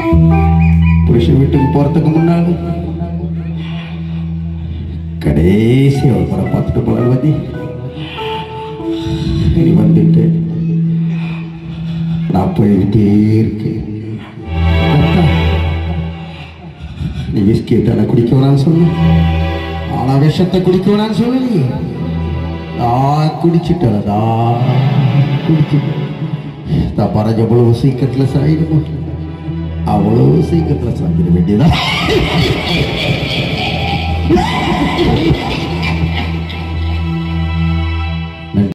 புருஷன் வீட்டுக்கு போறதுக்கு முன்னாடி கடைசி ஒரு முறை பார்த்துட்டு போகலவதி நீ வந்துட்டு நான் போய்கிட்டே இருக்கேன் அத்தா, நீ விஸ்கி தானே குடிக்க வேணாம்னு சொன்ன ஆனா விஷத்தை குடிக்க வேணாம்னு சொல்லி நான் குடிச்சிட்டலதா குடிச்சிட்டேன் நான் பறஞ்ச அவ்வளவு சீக்கிரத்தில் சாயிடுமோ அவ்வளவு சீக்கிரத்தில் சாப்பிட வேண்டியதா